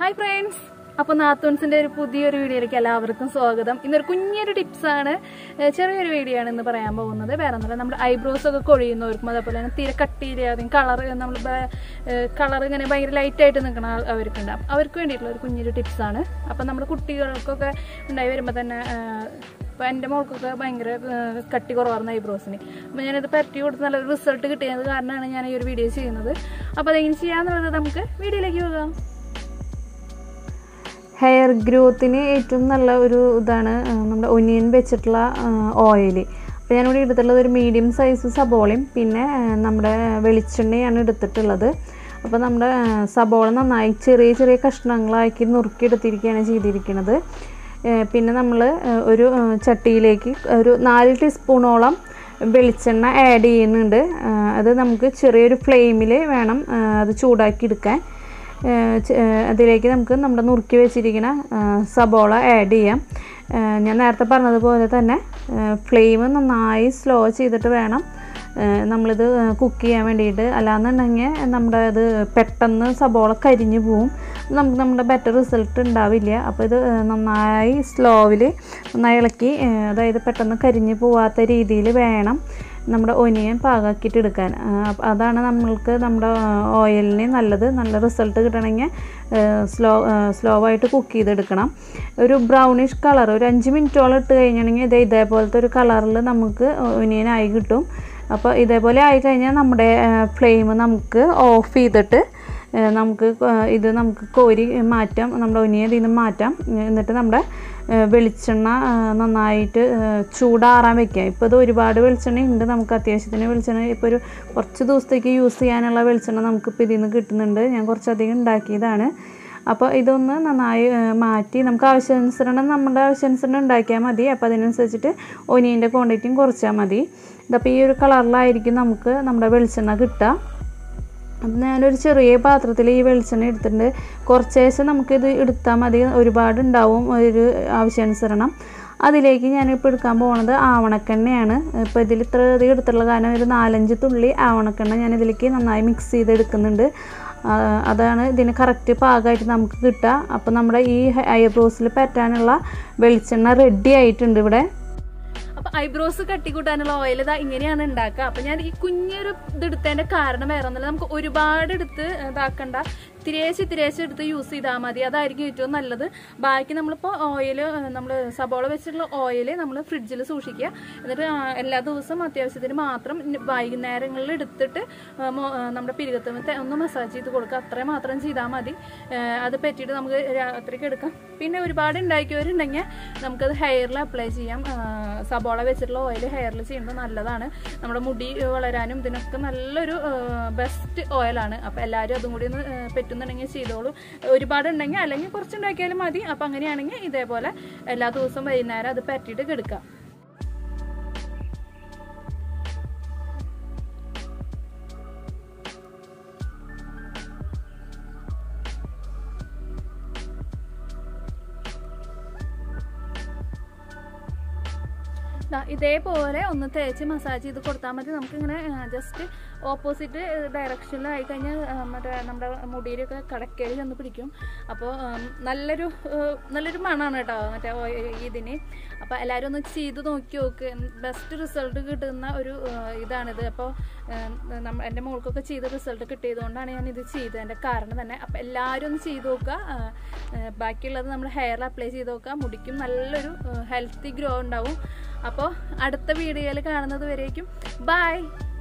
hi friends അപ്പോൾ നാത്തൂൻസിന്റെ ഒരു പുതിയൊരു വീഡിയോയിലേക്ക് എല്ലാവർക്കും സ്വാഗതം ഇന്നൊരു കുഞ്ഞൊരു ടിപ്സ് ആണ് ഏഹ് ചെറിയൊരു വീഡിയോ ആണ് ഇന്ന് പറയാൻ പോകുന്നത് വേറെ ഒന്നുമില്ല നമ്മുടെ ഐബ്രോസ് ഒക്കെ കൊഴിയുന്നവർക്കും അതേപോലെ തന്നെ തീരെ കട്ടിയില്ലാതെയും കളർ നമ്മൾ കളർ ഇങ്ങനെ ഭയങ്കര ലൈറ്റ് ആയിട്ട് നിൽക്കുന്ന ആൾ- അവർക്കുണ്ട് അപ്പം അവർക്ക് വേണ്ടിയിട്ടുള്ള ഒരു കുഞ്ഞൊരു ടിപ്സ് ആണ് അപ്പം നമ്മുടെ കുട്ടികൾക്കൊക്കെ ഉണ്ടായി വരുമ്പോൾ തന്നെ അപ്പോൾ എൻ്റെ മോൾക്കൊക്കെ ഭയങ്കര ഏഹ് കട്ടി കുറവായിരുന്നു ഐബ്രോസിന് അപ്പോൾ ഞാനിത് പരട്ടി കൊടുത്ത് നല്ലൊരു റിസൾട്ട് കിട്ടിയത് കാരണമാണ് ഞാൻ ഈ ഒരു വീഡിയോ ചെയ്യുന്നത് അപ്പോൾ അതെങ്ങനെ ചെയ്യാന്നുള്ളത് നമുക്ക് വീഡിയോയിലേക്ക് പോകാം ഹെയർ ഗ്രോത്തിന് ഏറ്റവും നല്ല ഒരു ഇതാണ് ആ, നമ്മുടെ ഒനിയൻ വെച്ചിട്ടുള്ള ഓയിൽ അപ്പോൾ ഞാനിവിടെ എടുത്തിട്ടുള്ളത് ഒരു മീഡിയം സൈസ് സബോളയും പിന്നെ ആ, നമ്മുടെ വെളിച്ചെണ്ണയാണ് എടുത്തിട്ടുള്ളത് അപ്പോൾ നമ്മുടെ ആ, സബോള നന്നായി ചെറിയ ചെറിയ കഷ്ണങ്ങളാക്കി നുറുക്കിയെടുത്തിരിക്കുകയാണ് ചെയ്തിരിക്കുന്നത് ഏ, പിന്നെ നമ്മൾ ഒരു ആ, ചട്ടിയിലേക്ക് ഒരു നാല് ടീസ്പൂണോളം വെളിച്ചെണ്ണ ആഡ് ചെയ്യുന്നുണ്ട് ആ, അത് നമുക്ക് ചെറിയൊരു ഫ്ലെയിമിൽ വേണം ആ, അത് ചൂടാക്കി എടുക്കാൻ ഏഹ് ചെ- ഏഹ് അതിലേക്ക് നമുക്ക് നമ്മുടെ നുറുക്കി വെച്ചിരിക്കുന്ന ഏഹ് സബോള ആഡ് ചെയ്യാം ഏഹ് ഞാൻ നേരത്തെ പറഞ്ഞതുപോലെ തന്നെ ഫ്ലെയിം നന്നായി സ്ലോ ചെയ്തിട്ട് വേണം ഏഹ് നമ്മളിത് കുക്ക് ചെയ്യാൻ വേണ്ടിയിട്ട് അല്ലാന്നുണ്ടെങ്കിൽ നമ്മുടെ ഇത് പെട്ടെന്ന് സബോള കരിഞ്ഞു പോവും നമുക്ക് നമ്മുടെ ബെറ്റർ റിസൾട്ട് ഉണ്ടാവില്ല അപ്പോൾ ഇത് ഏഹ് നന്നായി സ്ലോവിൽ നന്നായി ഇളക്കി ഏഹ് അതായത് പെട്ടെന്ന് കരിഞ്ഞു പോവാത്ത രീതിയിൽ വേണം നമ്മുടെ ഒനിയൻ പാകാക്കിയിട്ട് എടുക്കാൻ ആ, അപ്പ- അതാണ് നമ്മൾക്ക് നമ്മുടെ ഓയിലിന് നല്ലത് നല്ല റിസൾട്ട് കിട്ടണമെങ്കിൽ സ്ലോ സ്ലോ ആയിട്ട് കുക്ക് ചെയ്തെടുക്കണം ഒരു ബ്രൗണിഷ് കളർ ഒരു അഞ്ച് മിനിറ്റോളം ഇട്ട് കഴിഞ്ഞിട്ടുണ്ടെങ്കിൽ ഇതേ ഇതേപോലത്തെ ഒരു കളറിൽ നമുക്ക് ഒനിയൻ ആയി കിട്ടും അപ്പോൾ ഇതേപോലെ ആയി കഴിഞ്ഞാൽ നമ്മുടെ ഫ്ലെയിം നമുക്ക് ഓഫ് ചെയ്തിട്ട് ഏഹ് നമുക്ക് കൊ- ഇത് നമുക്ക് കോരി മാറ്റാം നമ്മുടെ ഒനിയൻ ഇതിൽ നിന്ന് മാറ്റാം എന്നിട്ട് നമ്മുടെ ഏഹ് വെളിച്ചെണ്ണ ഏഹ് നന്നായിട്ട് ഏഹ് ചൂടാറാൻ വെക്കാം ഇപ്പോൾ ഇത് ഒരുപാട് വെളിച്ചെണ്ണ ഉണ്ട് നമുക്ക് അത്യാവശ്യത്തിന് വെളിച്ചെണ്ണ ഇപ്പോൾ ഒരു കുറച്ച് ദിവസത്തേക്ക് യൂസ് ചെയ്യാനുള്ള വെളിച്ചെണ്ണ നമുക്കിപ്പോൾ ഇതിൽ നിന്ന് കിട്ടുന്നുണ്ട് ഞാൻ കുറച്ചധികം ഉണ്ടാക്കിയതാണ് അപ്പോൾ ഇതൊന്ന് നന്നായി ഏഹ് മാറ്റി നമുക്ക് ആവശ്യാനുസരണം നമ്മുടെ ആവശ്യാനുസരണം ഉണ്ടാക്കിയാൽ മതി അപ്പോൾ അതിനനുസരിച്ചിട്ട് ഒനിയൻ്റെ ക്വാണ്ടിറ്റിയും കുറച്ചാൽ മതി ഇതപ്പോൾ ഈ ഒരു കളറിലായിരിക്കും നമുക്ക് നമ്മുടെ വെളിച്ചെണ്ണ കിട്ടുക അപ്പം ഞാനൊരു ചെറിയ പാത്രത്തിൽ ഈ വെളിച്ചെണ്ണ എടുത്തിട്ടുണ്ട് കുറച്ച് ശേഷം നമുക്കിത് എടുത്താൽ മതി ഒരുപാട് ഉണ്ടാവും ഒരു ആവശ്യാനുസരണം അതിലേക്ക് ഞാനിപ്പോൾ എടുക്കാൻ പോകുന്നത് ആവണക്കെണ്ണയാണ് ഇപ്പോൾ ഇതിൽ ഇത്ര അധികം എടുത്തുള്ള കാരണം ഒരു നാലഞ്ച് തുള്ളി ആവണക്കെണ്ണ ഞാൻ ഇതിലേക്ക് നന്നായി മിക്സ് ചെയ്തെടുക്കുന്നുണ്ട് ആ, അതാണ് ഇതിന് കറക്റ്റ് പാകമായിട്ട് നമുക്ക് കിട്ടുക അപ്പോൾ നമ്മുടെ ഈ ഐബ്രോസിൽ പറ്റാനുള്ള വെളിച്ചെണ്ണ റെഡി ആയിട്ടുണ്ട് ഇവിടെ അപ്പൊ ഐബ്രോസ് കട്ടിക്കൂട്ടാനുള്ള ഓയിൽ ഇതാ ഇങ്ങനെയാണ് ഉണ്ടാക്കുക അപ്പൊ ഞാൻ ഈ കുഞ്ഞൊരു ഇത് എടുത്തതിന്റെ കാരണം വേറെ ഒന്നുമില്ല നമുക്ക് ഒരുപാട് എടുത്ത് ഇതാക്കണ്ട തിരേശ് തിരേശ് എടുത്ത് യൂസ് ചെയ്താൽ മതി അതായിരിക്കും ഏറ്റവും നല്ലത് ബാക്കി നമ്മളിപ്പോൾ ഓയിൽ നമ്മൾ സബോള വെച്ചിട്ടുള്ള ഓയിൽ നമ്മൾ ഫ്രിഡ്ജിൽ സൂക്ഷിക്കുക എന്നിട്ട് ആ, എല്ലാ ദിവസവും അത്യാവശ്യത്തിന് മാത്രം ഇന്ന വൈകുന്നേരങ്ങളിൽ എടുത്തിട്ട് ആ, മോ- ആ, നമ്മുടെ പിരുകത്തുമത്തെ ഒന്ന് മസാജ് ചെയ്ത് കൊടുക്കുക അത്രയും മാത്രം ചെയ്താൽ മതി ആ, അത് പറ്റിയിട്ട് നമുക്ക് രാത്രിക്ക് എടുക്കാം പിന്നെ ഒരുപാട് ഉണ്ടാക്കിയവരുണ്ടെങ്കിൽ നമുക്കത് ഹെയറിൽ അപ്ലൈ ചെയ്യാം ആ, സബോള വെച്ചിട്ടുള്ള ഓയിൽ ഹെയറിൽ ചെയ്യുന്നത് നല്ലതാണ് നമ്മുടെ മുടി വളരാനും ഇതിനൊക്കെ നല്ലൊരു ബെസ്റ്റ് ഓയിലാണ് അപ്പോൾ എല്ലാവരും അതും കൂടി ഒന്ന് ആ, പറ്റുന്നുണ്ടെങ്കിൽ ചെയ്തോളൂ ഒരുപാട് ഉണ്ടെങ്കിൽ അല്ലെങ്കിൽ കുറച്ചുണ്ടാക്കിയാലും മതി അപ്പോൾ അങ്ങനെയാണെങ്കിൽ ഇതേപോലെ എല്ലാ ദിവസവും വൈകുന്നേരം അത് പറ്റിയിട്ട് കെടുക്കാം ദാ ഇതേപോലെ ഒന്ന് തേച്ച് മസാജ് ചെയ്ത് കൊടുത്താൽ മതി നമുക്കിങ്ങനെ ജസ്റ്റ് ഓപ്പോസിറ്റ് ഡയറക്ഷനിലായി കഴിഞ്ഞാൽ ആ, മറ്റേ നമ്മുടെ മുടിയിലൊക്കെ കടക്കേൽ ചെന്ന് പിടിക്കും അപ്പോൾ നല്ലൊരു ആ, നല്ലൊരു മണമാണ് കേട്ടോ മറ്റേ ഓ- ഇതിന് അപ്പോൾ എല്ലാവരും ഒന്ന് ചെയ്ത് നോക്കി നോക്ക് ബെസ്റ്റ് റിസൾട്ട് കിട്ടുന്ന ഒരു ആ, ഇതാണിത് അപ്പോൾ നമ്മ എൻ്റെ മോൾക്കൊക്കെ ചെയ്ത റിസൾട്ട് കിട്ടിയതുകൊണ്ടാണ് ഞാൻ ഇത് ചെയ്തതിൻ്റെ കാരണം തന്നെ അപ്പോൾ എല്ലാവരും ഒന്ന് ചെയ്ത് നോക്കുക ആ, ആ, ബാക്കിയുള്ളത് നമ്മൾ ഹെയറിൽ അപ്ലൈ ചെയ്ത് നോക്കുക മുടിക്കും നല്ലൊരു ഹെൽത്തി ഗ്രോ ഉണ്ടാവും അപ്പോൾ അടുത്ത വീഡിയോയിൽ കാണുന്നത് വരേക്കും ബൈ